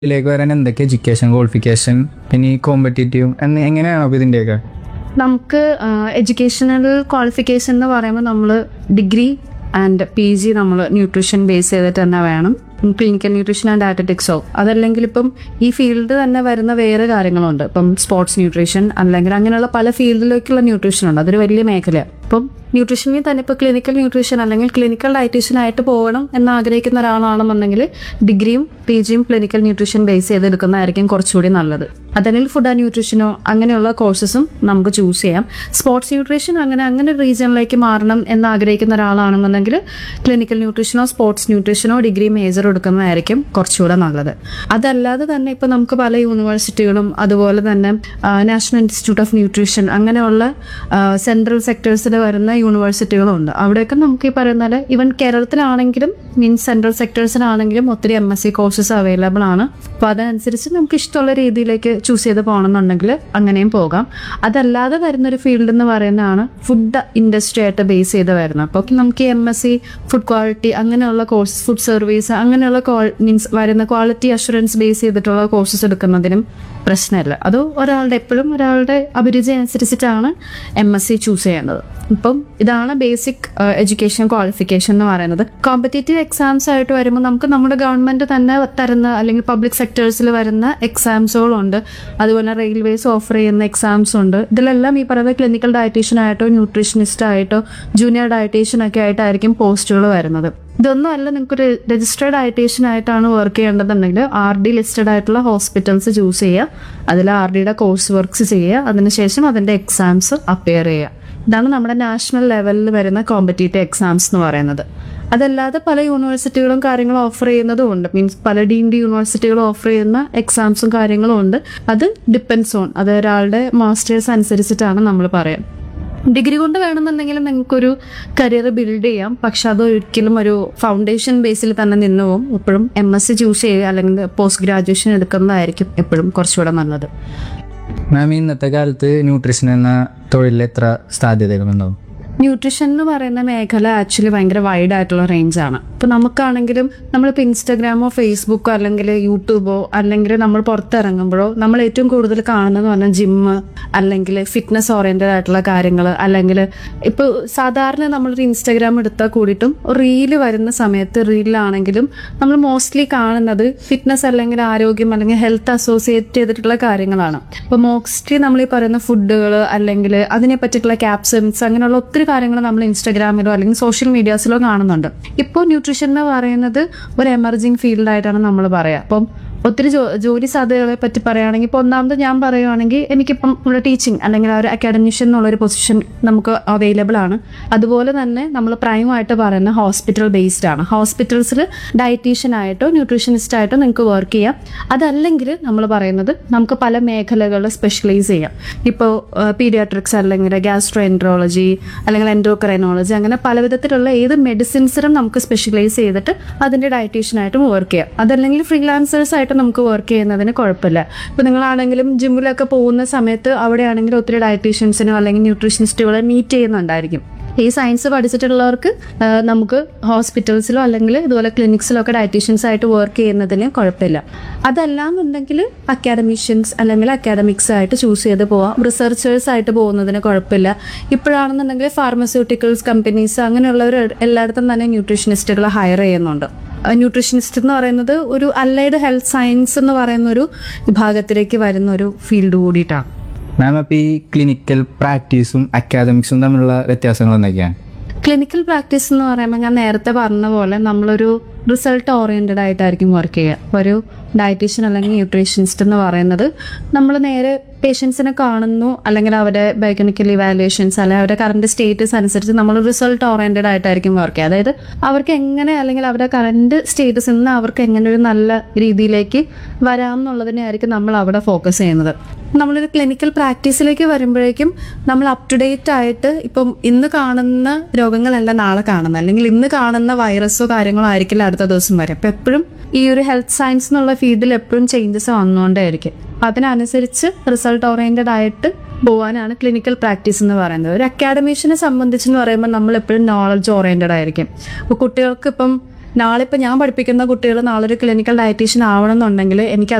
ഇതിലേക്ക് വരാൻ എന്തൊക്കെ എഡ്യൂക്കേഷൻ ക്വാളിഫിക്കേഷൻ പിന്നെ ഈ കോമ്പറ്റേറ്റീവ് എന്ന് എങ്ങനെയാണ് അപ്പോൾ ഇതിൻ്റെയൊക്കെ നമുക്ക് എഡ്യൂക്കേഷണൽ ക്വാളിഫിക്കേഷൻ എന്ന് പറയുമ്പോൾ നമ്മൾ ഡിഗ്രി ആൻഡ് പി ജി നമ്മൾ ന്യൂട്രീഷൻ ബേസ് ചെയ്തിട്ട് തന്നെ വേണം ക്ലിനിക്കൽ ന്യൂട്രീഷൻ ആൻഡ് ഡയറ്ററ്റിക്സോ അതല്ലെങ്കിൽ ഇപ്പം ഈ ഫീൽഡ് തന്നെ വരുന്ന വേറെ കാര്യങ്ങളുണ്ട് ഇപ്പം സ്പോർട്സ് ന്യൂട്രീഷൻ അല്ലെങ്കിൽ അങ്ങനെയുള്ള പല ഫീൽഡിലേക്കുള്ള ന്യൂട്രീഷൻ ഉണ്ട് അതൊരു വലിയ മേഖലയാണ് ഇപ്പം ന്യൂട്രീഷനിൽ തന്നെ ഇപ്പോൾ ക്ലിനിക്കൽ ന്യൂട്രീഷൻ അല്ലെങ്കിൽ ക്ലിനിക്കൽ ഡയറ്റീഷ്യൻ ആയിട്ട് പോകണം എന്ന് ആഗ്രഹിക്കുന്ന ഒരാളാണെന്നുണ്ടെങ്കിൽ ഡിഗ്രിയും പി ജിയും ക്ലിനിക്കൽ ന്യൂട്രീഷൻ ബേസ് ചെയ്തെടുക്കുന്നതായിരിക്കും കുറച്ചുകൂടി നല്ലത് അതല്ലെങ്കിൽ ഫുഡ് ആൻഡ് ന്യൂട്രീഷനോ അങ്ങനെയുള്ള കോഴ്സസും നമുക്ക് ചൂസ് ചെയ്യാം സ്പോർട്സ് ന്യൂട്രീഷൻ അങ്ങനെ അങ്ങനെ ഒരു റീജിയനിലേക്ക് മാറണം എന്ന് ആഗ്രഹിക്കുന്ന ഒരാളാണെന്നുണ്ടെങ്കിൽ ക്ലിനിക്കൽ ന്യൂട്രീഷനോ സ്പോർട്സ് ന്യൂട്രീഷനോ ഡിഗ്രി മേജർ എടുക്കുന്നതായിരിക്കും കുറച്ചുകൂടെ നല്ലത് അതല്ലാതെ തന്നെ ഇപ്പോൾ നമുക്ക് പല യൂണിവേഴ്സിറ്റികളും അതുപോലെ തന്നെ നാഷണൽ ഇൻസ്റ്റിറ്റ്യൂട്ട് ഓഫ് ന്യൂട്രീഷൻ അങ്ങനെയുള്ള സെൻട്രൽ സെക്ടേഴ്സിൽ വരുന്ന യൂണിവേഴ്സിറ്റികളും ഉണ്ട് അവിടെയൊക്കെ നമുക്ക് ഈ പറയുന്ന പോലെ ഈവൻ കേരളത്തിലാണെങ്കിലും മീൻസ് സെൻട്രൽ സെക്ടേഴ്സിലാണെങ്കിലും ഒത്തിരി M S C courses available ആണ് അപ്പോൾ അതനുസരിച്ച് നമുക്ക് ഇഷ്ടമുള്ള രീതിയിലേക്ക് ചൂസ് ചെയ്ത് പോകണമെന്നുണ്ടെങ്കിൽ അങ്ങനെയും പോകാം അതല്ലാതെ വരുന്നൊരു ഫീൽഡ് എന്ന് പറയുന്നതാണ് ഫുഡ് ഇൻഡസ്ട്രി ആയിട്ട് ബേസ് ചെയ്ത് വരുന്നത് അപ്പോൾ നമുക്ക് M S C food quality അങ്ങനെയുള്ള കോഴ്സ് ഫുഡ് സർവീസ് അങ്ങനെയുള്ള മീൻസ് വരുന്ന ക്വാളിറ്റി അഷുറൻസ് ബേസ് ചെയ്തിട്ടുള്ള കോഴ്സസ് എടുക്കുന്നതിനും പ്രശ്നമില്ല അത് ഒരാളുടെ എപ്പോഴും ഒരാളുടെ അഭിരുചി അനുസരിച്ചിട്ടാണ് എം എസ് സി ചൂസ് ചെയ്യേണ്ടത് ഇപ്പം ഇതാണ് ബേസിക് എഡ്യൂക്കേഷൻ ക്വാളിഫിക്കേഷൻ എന്ന് പറയുന്നത് കോമ്പറ്റേറ്റീവ് എക്സാംസ് ആയിട്ട് വരുമ്പോൾ നമുക്ക് നമ്മുടെ ഗവൺമെന്റ് തന്നെ തരുന്ന അല്ലെങ്കിൽ പബ്ലിക് സെക്ടേഴ്സിൽ വരുന്ന എക്സാംസുകളുണ്ട് അതുപോലെ റെയിൽവേസ് ഓഫർ ചെയ്യുന്ന എക്സാംസ് ഉണ്ട് ഇതിലെല്ലാം ഈ പറയുന്ന ക്ലിനിക്കൽ ഡയറ്റീഷ്യൻ ആയിട്ടോ ന്യൂട്രീഷനിസ്റ്റ് ആയിട്ടോ ജൂനിയർ ഡയറ്റീഷ്യൻ ഒക്കെ ആയിട്ടായിരിക്കും പോസ്റ്റുകൾ വരുന്നത് ഇതൊന്നും അല്ല നിങ്ങൾക്ക് ഒരു രജിസ്റ്റേർഡ് ഡയറ്റീഷ്യൻ ആയിട്ടാണ് വർക്ക് ചെയ്യേണ്ടതുണ്ടെങ്കിൽ ആർ ഡി ലിസ്റ്റഡ് ആയിട്ടുള്ള ഹോസ്പിറ്റൽസ് ചൂസ് ചെയ്യുക അതിൽ ആർ ഡിയുടെ കോഴ്സ് വർക്ക്സ് ചെയ്യുക അതിനുശേഷം അതിന്റെ എക്സാംസ് അപ്പിയർ ചെയ്യുക ഇതാണ് നമ്മുടെ നാഷണൽ ലെവലിൽ വരുന്ന കോമ്പറ്റേറ്റീവ് എക്സാംസ് എന്ന് പറയുന്നത് അതല്ലാതെ പല യൂണിവേഴ്സിറ്റികളും കാര്യങ്ങളും ഓഫർ ചെയ്യുന്നതും ഉണ്ട് മീൻസ് പല ഡീംഡ് യൂണിവേഴ്സിറ്റികളും ഓഫർ ചെയ്യുന്ന എക്സാംസും കാര്യങ്ങളും ഉണ്ട് അത് ഡിപ്പെൻസ് ഓൺ അത് ഒരാളുടെ മാസ്റ്റേഴ്സ് അനുസരിച്ചിട്ടാണ് നമ്മൾ പറയാം ഡിഗ്രി കൊണ്ട് വേണമെന്നുണ്ടെങ്കിൽ നിങ്ങൾക്കൊരു കരിയർ ബിൽഡ് ചെയ്യാം പക്ഷെ അത് ഒരിക്കലും ഒരു ഫൗണ്ടേഷൻ ബേസിൽ തന്നെ നിന്ന് പോകും എപ്പോഴും എം എസ് സി ചൂസ് ചെയ്യുക അല്ലെങ്കിൽ പോസ്റ്റ് ഗ്രാജുവേഷൻ എടുക്കുന്നതായിരിക്കും എപ്പോഴും കുറച്ചുകൂടെ നല്ലത് മാം ഇന്നത്തെ കാലത്ത് ന്യൂട്രീഷൻ എന്ന തൊഴിലിൽ എത്ര സാധ്യതകളുണ്ടാവും ന്യൂട്രീഷൻ എന്ന് പറയുന്ന മേഖല ആക്ച്വലി ഭയങ്കര വൈഡ് ആയിട്ടുള്ള റേഞ്ചാണ് ഇപ്പൊ നമുക്കാണെങ്കിലും നമ്മളിപ്പോൾ ഇൻസ്റ്റഗ്രാമോ ഫേസ്ബുക്കോ അല്ലെങ്കിൽ യൂട്യൂബോ അല്ലെങ്കിൽ നമ്മൾ പുറത്തിറങ്ങുമ്പോഴോ നമ്മൾ ഏറ്റവും കൂടുതൽ കാണുന്നത് പറഞ്ഞാൽ ജിമ്മ് അല്ലെങ്കിൽ ഫിറ്റ്നസ് ഓറിയന്റഡ് ആയിട്ടുള്ള കാര്യങ്ങൾ അല്ലെങ്കിൽ ഇപ്പോൾ സാധാരണ നമ്മളൊരു ഇൻസ്റ്റഗ്രാം എടുത്താൽ കൂടിയിട്ടും റീല് വരുന്ന സമയത്ത് റീലിലാണെങ്കിലും നമ്മൾ മോസ്റ്റ്ലി കാണുന്നത് ഫിറ്റ്നസ് അല്ലെങ്കിൽ ആരോഗ്യം അല്ലെങ്കിൽ ഹെൽത്ത് അസോസിയേറ്റ് ചെയ്തിട്ടുള്ള കാര്യങ്ങളാണ് അപ്പോൾ മോസ്റ്റ്ലി നമ്മൾ ഈ പറയുന്ന ഫുഡുകൾ അല്ലെങ്കിൽ അതിനെ പറ്റിയിട്ടുള്ള ക്യാപ്ഷൻസ് അങ്ങനെയുള്ള ഒത്തിരി കാര്യങ്ങൾ നമ്മൾ ഇൻസ്റ്റാഗ്രാമിലോ അല്ലെങ്കിൽ സോഷ്യൽ മീഡിയാസിലോ കാണുന്നുണ്ട് ഇപ്പോൾ ന്യൂട്രീഷൻ എന്ന് പറയുന്നത് ഒരു എമർജിങ് ഫീൽഡായിട്ടാണ് നമ്മൾ പറയുക അപ്പം ഒത്തിരി ജോ ജോലി സാധ്യതകളെ പറ്റി പറയുകയാണെങ്കിൽ ഇപ്പോൾ ഒന്നാമത് ഞാൻ പറയുവാണെങ്കിൽ എനിക്കിപ്പം ഇവിടെ ടീച്ചിങ് അല്ലെങ്കിൽ ആ ഒരു അക്കാഡമിഷ്യൻ എന്നുള്ളൊരു പൊസിഷൻ നമുക്ക് അവൈലബിൾ ആണ് അതുപോലെ തന്നെ നമ്മൾ പ്രൈമായിട്ട് പറയുന്ന ഹോസ്പിറ്റൽ ബേസ്ഡ് ആണ് ഹോസ്പിറ്റൽസിൽ ഡയറ്റീഷ്യൻ ആയിട്ടോ ന്യൂട്രീഷനിസ്റ്റ് ആയിട്ടോ നിങ്ങൾക്ക് വർക്ക് ചെയ്യാം അതല്ലെങ്കിൽ നമ്മൾ പറയുന്നത് നമുക്ക് പല മേഖലകളിൽ സ്പെഷ്യലൈസ് ചെയ്യാം ഇപ്പോൾ പീഡിയാട്രിക്സ് അല്ലെങ്കിൽ ഗ്യാസ്ട്രോ എൻട്രോളജി അല്ലെങ്കിൽ എൻഡോക്രൈനോളജി അങ്ങനെ പല വിധത്തിലുള്ള ഏത് മെഡിസിൻസിനും നമുക്ക് സ്പെഷ്യലൈസ് ചെയ്തിട്ട് അതിൻ്റെ ഡയറ്റീഷ്യനായിട്ടും വർക്ക് ചെയ്യാം അതല്ലെങ്കിൽ ഫ്രീലാൻസേഴ്സ് ആയിട്ട് നമുക്ക് വർക്ക് ചെയ്യുന്നതിന് കുഴപ്പമില്ല ഇപ്പോൾ നിങ്ങളാണെങ്കിലും ജിമ്മിലൊക്കെ പോകുന്ന സമയത്ത് അവിടെയാണെങ്കിലും ഒത്തിരി ഡയറ്റീഷ്യൻസിനോ അല്ലെങ്കിൽ ന്യൂട്രീഷനിസ്റ്റുകളെ മീറ്റ് ചെയ്യുന്നുണ്ടായിരിക്കും ഈ സയൻസ് പഠിച്ചിട്ടുള്ളവർക്ക് ആ, നമുക്ക് ഹോസ്പിറ്റൽസിലോ അല്ലെങ്കിൽ ഇതുപോലെ ക്ലിനിക്സിലോ ഒക്കെ ഡയറ്റീഷ്യൻസ് ആയിട്ട് വർക്ക് ചെയ്യുന്നതിന് കുഴപ്പമില്ല അതല്ലാന്നുണ്ടെങ്കിൽ അക്കാഡമീഷ്യൻസ് അല്ലെങ്കിൽ അക്കാഡമിക്സ് ആയിട്ട് ചൂസ് ചെയ്ത് പോവാം റിസർച്ചേഴ്സ് ആയിട്ട് പോകുന്നതിന് കുഴപ്പമില്ല ഇപ്പോഴാണെന്നുണ്ടെങ്കിൽ ഫാർമസ്യൂട്ടിക്കൽസ് കമ്പനീസ് അങ്ങനെയുള്ളവർ എല്ലായിടത്തും തന്നെ ന്യൂട്രീഷനിസ്റ്റുകൾ ഹയർ ചെയ്യുന്നുണ്ട് ന്യൂട്രീഷനിസ്റ്റ് എന്ന് പറയുന്നത് ഒരു അല്ലൈഡ് ഹെൽത്ത് സയൻസ് എന്ന് പറയുന്ന ഒരു വിഭാഗത്തിലേക്ക് വരുന്ന ഒരു ഫീൽഡ് കൂടിയിട്ടാണ് മാം അപ്പോൾ ഈ ക്ലിനിക്കൽ പ്രാക്ടീസും അക്കാദമിക്സും തമ്മിലുള്ള വ്യത്യാസങ്ങൾ എന്തൊക്കെയാണ് ക്ലിനിക്കൽ പ്രാക്ടീസ് എന്ന് പറയുമ്പോൾ ഞാൻ നേരത്തെ പറഞ്ഞ പോലെ നമ്മളൊരു റിസൾട്ട് ഓറിയന്റഡ് ആയിട്ടായിരിക്കും വർക്ക് ചെയ്യുക ഒരു ഡയറ്റീഷ്യൻ അല്ലെങ്കിൽ ന്യൂട്രീഷനിസ്റ്റ് എന്ന് പറയുന്നത് നമ്മൾ നേരെ പേഷ്യൻസിനെ കാണുന്നു അല്ലെങ്കിൽ അവരുടെ ബയോകെമിക്കൽ ഇവാലുവേഷൻസ് അല്ലെങ്കിൽ അവരുടെ കറണ്ട് സ്റ്റേറ്റസ് അനുസരിച്ച് നമ്മൾ റിസൾട്ട് ഓറിയന്റഡ് ആയിട്ടായിരിക്കും വർക്ക് ചെയ്യുക അതായത് അവർക്ക് എങ്ങനെ അല്ലെങ്കിൽ അവരുടെ കറണ്ട് സ്റ്റേറ്റസിൽ നിന്ന് അവർക്ക് എങ്ങനെ ഒരു നല്ല രീതിയിലേക്ക് വരാം എന്നുള്ളതിനെ ആയിരിക്കും നമ്മൾ അവിടെ ഫോക്കസ് ചെയ്യുന്നത് നമ്മളൊരു ക്ലിനിക്കൽ പ്രാക്ടീസിലേക്ക് വരുമ്പോഴേക്കും നമ്മൾ അപ് ടു ഡേറ്റ് ആയിട്ട് ഇപ്പം ഇന്ന് കാണുന്ന രോഗങ്ങളല്ല നാളെ കാണുന്നത് അല്ലെങ്കിൽ ഇന്ന് കാണുന്ന വൈറസോ കാര്യങ്ങളോ ആയിരിക്കില്ല അടുത്ത ദിവസം വരെ അപ്പം എപ്പോഴും ഈ ഒരു ഹെൽത്ത് സയൻസ് എന്നുള്ള ഫീൽഡിൽ എപ്പോഴും ചേഞ്ചസ് വന്നുകൊണ്ടേയിരിക്കും അപ്പം അതിനനുസരിച്ച് റിസൾട്ട് ഓറിയന്റഡ് ആയിട്ട് പോകാനാണ് ക്ലിനിക്കൽ പ്രാക്ടീസ് എന്ന് പറയുന്നത് ഒരു അക്കാഡമീഷ്യനെ സംബന്ധിച്ചെന്ന് പറയുമ്പോൾ നമ്മൾ എപ്പോഴും നോളജ് ഓറിയന്റഡ് ആയിരിക്കും അപ്പോൾ കുട്ടികൾക്ക് ഇപ്പം നാളെ ഇപ്പം ഞാൻ പഠിപ്പിക്കുന്ന കുട്ടികൾ നാളെ ഒരു ക്ലിനിക്കൽ ഡയറ്റീഷ്യൻ ആവണം എന്നുണ്ടെങ്കിൽ എനിക്ക്